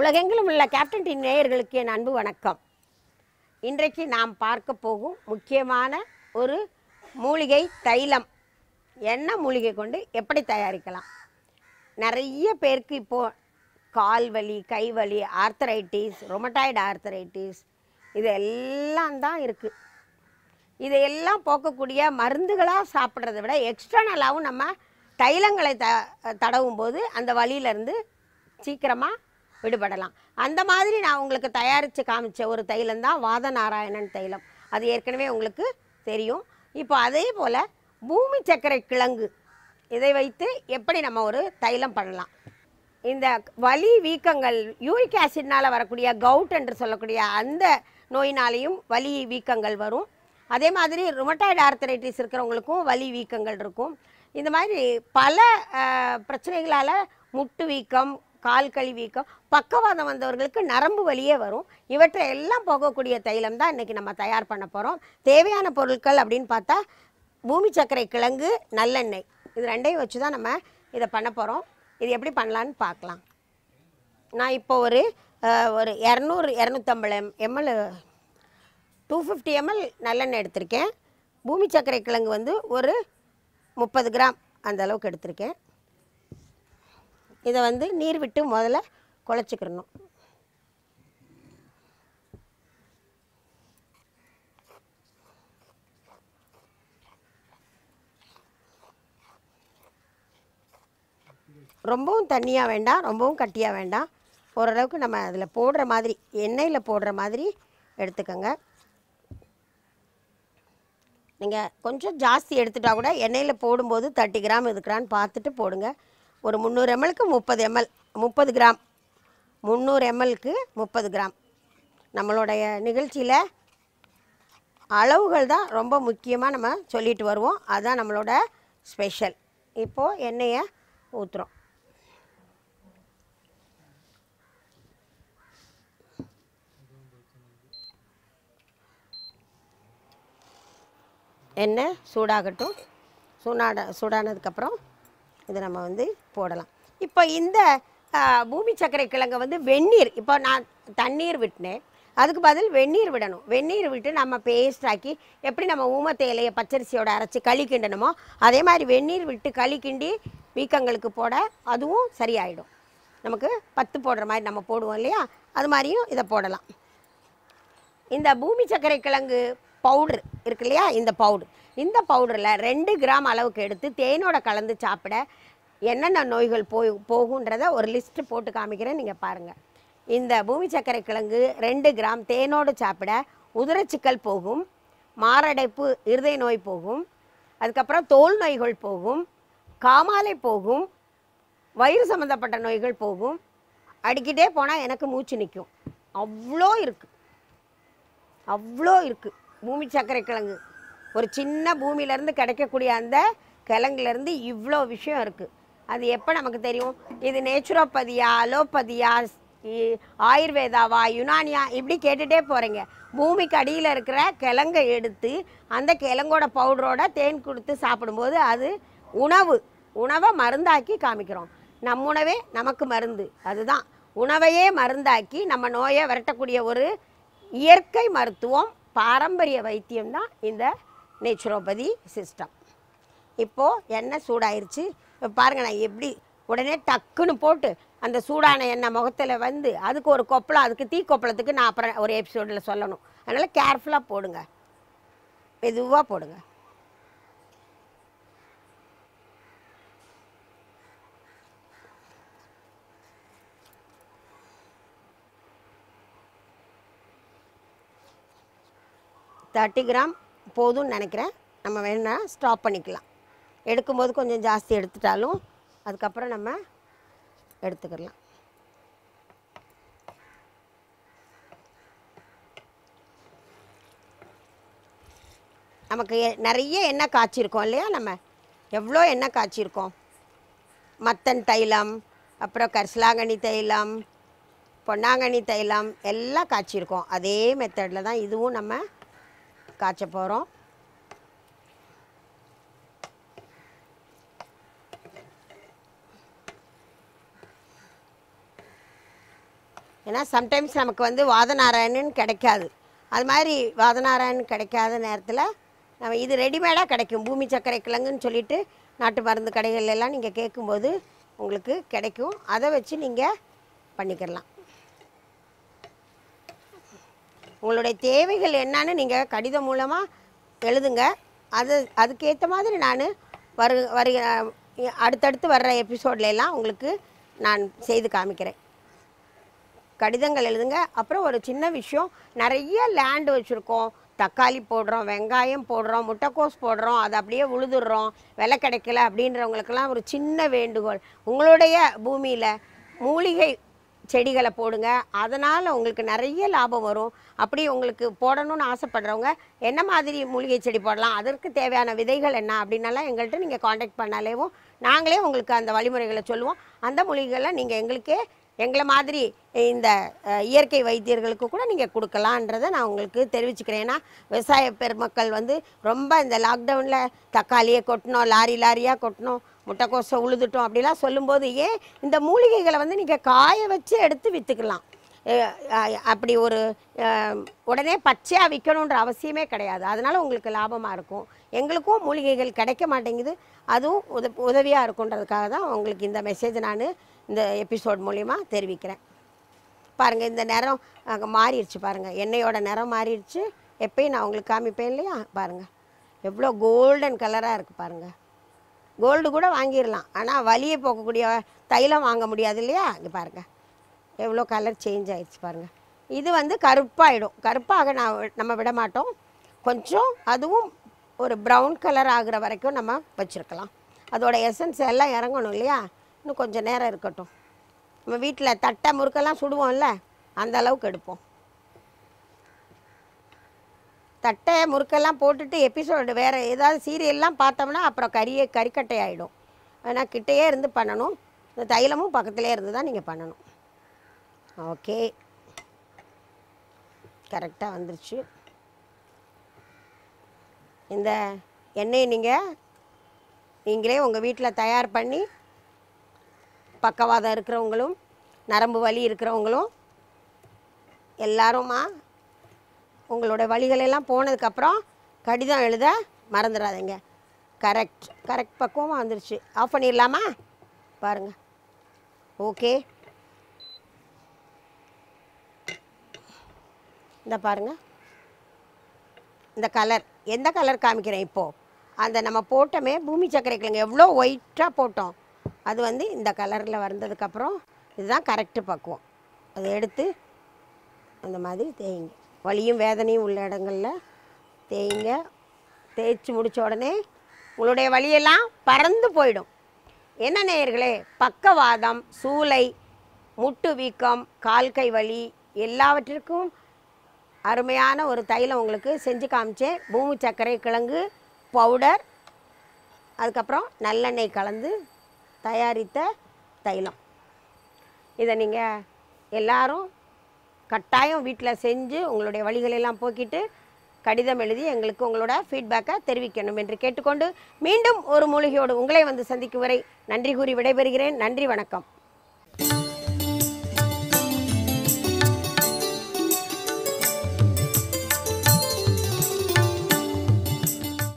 உலகெங்கிலும் உள்ள captain D நேயர்களுக்கு என் அன்பு வணக்கம் இன்றைக்கு நாம் பார்க்க போகும் முக்கியமான ஒரு மூலிகை தைலம் என்ன மூலிகை கொண்டு எப்படி தயாரிக்கலாம் நிறைய பேருக்கு இப்போது கால் வலி கை வலி ஆர்த்தரைட்டிஸ் ரொமட்டாய்டு ஆர்த்தரைட்டிஸ் இது எல்லாம் தான் இருக்குது இதையெல்லாம் போக்கக்கூடிய மருந்துகளாக சாப்பிட்றத விட எக்ஸ்டர்னலாகவும் நம்ம தைலங்களை த தடவும் போது அந்த வலியிலேருந்து சீக்கிரமாக விடுபடலாம் அந்த மாதிரி நான் உங்களுக்கு தயாரித்து காமிச்ச ஒரு தைலம் தான் வாத நாராயணன் தைலம் அது ஏற்கனவே உங்களுக்கு தெரியும் இப்போ அதே போல் பூமி சர்க்கரை கிழங்கு இதை வைத்து எப்படி நம்ம ஒரு தைலம் பண்ணலாம் இந்த வலி வீக்கங்கள் யூரிக் ஆசிட்னால் வரக்கூடிய கவுட் என்று சொல்லக்கூடிய அந்த நோயினாலேயும் வலி வீக்கங்கள் வரும் அதே மாதிரி ருமட்டாய்டு ஆர்த்தரைட்டிஸ் இருக்கிறவங்களுக்கும் வலி வீக்கங்கள் இருக்கும் இந்த மாதிரி பல அஹ், பிரச்சனைகளால் முட்டு வீக்கம் கால் கழி வீக்கம் பக்கவாதம் வந்தவர்களுக்கு நரம்பு வலியே வரும் இவற்றை எல்லாம் போகக்கூடிய தைலம் தான் இன்றைக்கி நம்ம தயார் பண்ண போகிறோம் தேவையான பொருட்கள் அப்படின்னு பார்த்தா பூமி சர்க்கரை கிழங்கு நல்லெண்ணெய் இது ரெண்டையும் வச்சு தான் நம்ம இதை பண்ண போகிறோம் இது எப்படி பண்ணலான்னு பார்க்கலாம் நான் இப்போ ஒரு அஹ், ஒரு இரநூறு இரநூத்தம்பது எம்எல் டூ ஃபிஃப்டி எம்எல் நல்லெண்ணெய் எடுத்திருக்கேன் பூமி சர்க்கரை கிழங்கு வந்து ஒரு முப்பது கிராம் அந்த அளவுக்கு எடுத்திருக்கேன் இதை வந்து நீர் விட்டு முதல்ல குழச்சிக்கிறணும் ரொம்பவும் தண்ணியாக வேண்டாம் ரொம்பவும் கட்டியாக வேண்டாம் ஓரளவுக்கு நம்ம அதில் போடுற மாதிரி எண்ணெயில் போடுற மாதிரி எடுத்துக்கோங்க நீங்கள் கொஞ்சம் ஜாஸ்தி எடுத்துட்டா கூட எண்ணெயில் போடும்போது தேர்ட்டி கிராம் இருக்கிறான்னு பார்த்துட்டு போடுங்க ஒரு முந்நூறு எம்எல்க்கு முப்பது எம்எல் முப்பது கிராம் முந்நூறு எம்எல்க்கு முப்பது கிராம் நம்மளுடைய நிகழ்ச்சியில் அளவுகள் தான் ரொம்ப முக்கியமாக நம்ம சொல்லிட்டு வருவோம் அதுதான் நம்மளோட ஸ்பெஷல் இப்போது எண்ணெயை ஊற்றுறோம் எண்ணெய் சூடாகட்டும் சூடான சூடானதுக்கப்புறம் இதை நம்ம வந்து போடலாம் இப்போ இந்த ஆ, பூமி சர்க்கரை கிழங்கை வந்து வெந்நீர் இப்போ நான் தண்ணீர் விட்டினேன் அதுக்கு பதில் வெந்நீர் விடணும் வெந்நீர் விட்டு நம்ம பேஸ்ட் ஆக்கி எப்படி நம்ம ஊமத்தை இலையை பச்சரிசியோட அரைச்சி களி கிண்டணுமோ அதே மாதிரி வெந்நீர் விட்டு களி கிண்டி வீக்கங்களுக்கு போட அதுவும் சரியாயிடும் நமக்கு பத்து போடுற மாதிரி நம்ம போடுவோம் இல்லையா அது மாதிரியும் இதை போடலாம் இந்த பூமி சர்க்கரை கிழங்கு பவுடர் இருக்கு இல்லையா இந்த பவுடர் இந்த பவுடரில் ரெண்டு கிராம் அளவுக்கு எடுத்து தேனோட கலந்து சாப்பிட என்னென்ன நோய்கள் போய் போகுன்றத ஒரு லிஸ்ட்டு போட்டு காமிக்கிறேன் நீங்கள் பாருங்கள் இந்த பூமி சர்க்கரை கிழங்கு ரெண்டு கிராம் தேனோடு சாப்பிட உதிரச்சிக்கல் போகும் மாரடைப்பு இருதய நோய் போகும் அதுக்கப்புறம் தோல் நோய்கள் போகும் காமாலை போகும் வயிறு சம்மந்தப்பட்ட நோய்கள் போகும் அடிக்கிட்டே போனால் எனக்கு மூச்சு நிற்கும் அவ்வளோ இருக்குது அவ்வளோ இருக்குது பூமி சர்க்கரை கிழங்கு ஒரு சின்ன பூமியிலேருந்து கிடைக்கக்கூடிய அந்த கிழங்குலேருந்து இவ்வளோ விஷயம் இருக்குது அது எப்போ நமக்கு தெரியும் இது நேச்சுரோபதியா அலோபதியா இ- ஆயுர்வேதாவா யுனானியா இப்படி கேட்டுகிட்டே போகிறீங்க பூமிக்கு அடியில் இருக்கிற கிழங்கை எடுத்து அந்த கிழங்கோட பவுடரோட தேன் கொடுத்து சாப்பிடும்போது அது உணவு உணவை மருந்தாக்கி காமிக்கிறோம் நம் உணவே நமக்கு மருந்து அதுதான் உணவையே மருந்தாக்கி நம்ம நோயை விரட்டக்கூடிய ஒரு இயற்கை மருத்துவம் பாரம்பரிய வைத்தியம் தான் இந்த நேச்சுரோபதி சிஸ்டம் இப்போது எண்ணெய் சூடாயிருச்சு இப்போ பாருங்கள் நான் எப்படி உடனே டக்குன்னு போட்டு அந்த சூடான எண்ணெய் முகத்தில் வந்து அதுக்கு ஒரு கொப்பளம் அதுக்கு தீ கொப்பளத்துக்கு நான் அப்புறம் ஒரு எபிசோடில் சொல்லணும் அதனால் கேர்ஃபுல்லாக போடுங்க மெதுவாக போடுங்க தேர்ட்டி கிராம் போதும்னு நினைக்கிறேன் நம்ம வேணா ஸ்டாப் பண்ணிக்கலாம் எடுக்கும்போது கொஞ்சம் ஜாஸ்தி எடுத்துட்டாலும் அதுக்கப்புறம் நம்ம எடுத்துக்கலாம் நமக்கு எ- நிறைய எண்ணெய் காய்ச்சிருக்கோம் இல்லையா நம்ம எவ்வளோ எண்ணெய் காய்ச்சிருக்கோம் மத்தன் தைலம் அப்புறம் கரிசலாங்கண்ணி தைலம் பொன்னாங்கண்ணி தைலம் எல்லாம் காய்ச்சிருக்கோம் அதே மெத்தடில் தான் இதுவும் நம்ம காய்ச்ச போகிறோம் ஏன்னா சம்டைம்ஸ் நமக்கு வந்து வாதநாராயணன் கிடைக்காது அது மாதிரி வாதநாராயணன் கிடைக்காத நேரத்தில் நம்ம இது ரெடிமேடாக கிடைக்கும் பூமி சர்க்கரை கிழங்குன்னு சொல்லிட்டு நாட்டு மருந்து கடைகள்ல எல்லாம் நீங்கள் கேட்கும்போது உங்களுக்கு கிடைக்கும் அதை வச்சு நீங்கள் பண்ணிக்கிடலாம் உங்களுடைய தேவைகள் என்னன்னு நீங்கள் கடிதம் மூலமாக எழுதுங்க அது அதுக்கேற்ற மாதிரி நான் வரு வருகிற அடுத்தடுத்து வர்ற எபிசோட்ல எல்லாம் உங்களுக்கு நான் செய்து காமிக்கிறேன் கடிதங்கள் எழுதுங்க அப்புறம் ஒரு சின்ன விஷயம் நிறைய லேண்டு வச்சுருக்கோம் தக்காளி போடுறோம் வெங்காயம் போடுறோம் முட்டைக்கோஸ் போடுறோம் அதை அப்படியே உழுதுடுறோம் விலை கிடைக்கல அப்படின்றவங்களுக்கெல்லாம் ஒரு சின்ன வேண்டுகோள் உங்களுடைய பூமியில் மூலிகை செடிகளை போடுங்க அதனால் உங்களுக்கு நிறைய லாபம் வரும் அப்படி உங்களுக்கு போடணும்னு ஆசைப்படுறவங்க என்ன மாதிரி மூலிகை செடி போடலாம் அதற்கு தேவையான விதைகள் என்ன அப்படின்னலாம் எங்கள்கிட்ட நீங்கள் காண்டாக்ட் பண்ணாலேவும் நாங்களே உங்களுக்கு அந்த வழிமுறைகளை சொல்லுவோம் அந்த மூலிகைகளை நீங்கள் எங்களுக்கே எங்களை மாதிரி இந்த அஹ், இயற்கை வைத்தியர்களுக்கு கூட நீங்கள் கொடுக்கலான்றதை நான் உங்களுக்கு தெரிவிச்சுக்கிறேன் ஏன்னா விவசாய பெருமக்கள் வந்து ரொம்ப இந்த லாக்டவுனில் தக்காளியை கொட்டணும் லாரி லாரியாக கொட்டணும் முட்டைக்கோசை உழுதுட்டோம் அப்படிலாம் சொல்லும்போது ஏன் இந்த மூலிகைகளை வந்து நீங்கள் காய வச்சு எடுத்து விற்றுக்கலாம் அப்படி ஒரு அஹ், உடனே பச்சையாக விற்கணுன்ற அவசியமே கிடையாது அதனால் உங்களுக்கு லாபமாக இருக்கும் எங்களுக்கும் மூலிகைகள் கிடைக்க மாட்டேங்குது அதுவும் உத உதவியாக இருக்குன்றதுக்காக தான் உங்களுக்கு இந்த மெசேஜ் நான் இந்த எபிசோட் மூலிமா தெரிவிக்கிறேன் பாருங்கள் இந்த நிறம் அங்கே மாறிடுச்சு பாருங்கள் எண்ணெயோட நிறம் மாறிடுச்சு எப்பயும் நான் உங்களுக்கு காமிப்பேன் இல்லையா பாருங்கள் எவ்வளோ கோல்டன் கலராக இருக்குது பாருங்கள் கோல்டு கூட வாங்கிடலாம் ஆனால் வலியை போக்கக்கூடிய தைலம் வாங்க முடியாது இல்லையா இங்கே பாருங்கள் எவ்வளோ கலர் சேஞ்ச் ஆயிடுச்சு பாருங்கள் இது வந்து கருப்பாயிடும் கருப்பாக நான் வி- நம்ம விட மாட்டோம் கொஞ்சம் அதுவும் ஒரு ப்ரௌன் கலர் ஆகுற வரைக்கும் நம்ம வச்சுருக்கலாம் அதோட எசன்ஸ் எல்லாம் இறங்கணும் இல்லையா இன்னும் கொஞ்சம் நேரம் இருக்கட்டும் நம்ம வீட்டில் தட்டை முறுக்கெல்லாம் சுடுவோம்ல அந்த அளவுக்கு எடுப்போம் தட்டை முறுக்கெல்லாம் போட்டுட்டு எபிசோடு வேறு ஏதாவது சீரியல்லாம் பார்த்தோம்னா அப்புறம் கறியே கறிக்கட்டை ஆகிடும் ஆனால் கிட்டேயே இருந்து பண்ணணும் இந்த தைலமும் பக்கத்துலேயே இருந்து தான் நீங்கள் பண்ணணும் ஓகே கரெக்டாக வந்துருச்சு இந்த எண்ணெயை நீங்கள் நீங்களே உங்கள் வீட்டில் தயார் பண்ணி பக்கவாதம் இருக்கிறவங்களும் நரம்பு வலி இருக்கிறவங்களும் எல்லாருமா உங்களோட வழிகளெல்லாம் போனதுக்கப்புறம் கடிதம் எழுத மறந்துடாதீங்க கரெக்ட் கரெக்ட் பக்குவமாக வந்துருச்சு ஆஃப் பண்ணிடலாமா பாருங்கள் ஓகே இந்த பாருங்க இந்த கலர் எந்த கலர் காமிக்கிறேன் இப்போது அந்த நம்ம போட்டோமே பூமி சர்க்கரை கிழங்கு எவ்வளோ ஒயிட்டாக போட்டோம் அது வந்து இந்த கலரில் வந்ததுக்கப்புறம் இதுதான் கரெக்டு பக்குவம் அதை எடுத்து அந்த மாதிரி தேய்ங்க வலியும் வேதனையும் உள்ள இடங்களில் தேய்ங்க தேய்ச்சி முடிச்ச உடனே உங்களுடைய வலியெல்லாம் பறந்து போயிடும் என்ன நேயர்களே பக்கவாதம் சூளை முட்டு வீக்கம் கால் கை வலி எல்லாவற்றிற்கும் அருமையான ஒரு தைலம் உங்களுக்கு செஞ்சு காமிச்சேன் பூமி சர்க்கரை கிழங்கு பவுடர் அதுக்கப்புறம் நல்லெண்ணெய் கலந்து தயாரித்த தைலம் இதை நீங்கள் எல்லாரும் கட்டாயம் வீட்டில் செஞ்சு உங்களுடைய வழிகளெல்லாம் போக்கிட்டு கடிதம் எழுதி எங்களுக்கு உங்களோட ஃபீட்பேக்கை தெரிவிக்கணும் என்று கேட்டுக்கொண்டு மீண்டும் ஒரு மூலிகையோடு உங்களை வந்து சந்திக்கும் வரை நன்றி கூறி விடைபெறுகிறேன் நன்றி வணக்கம்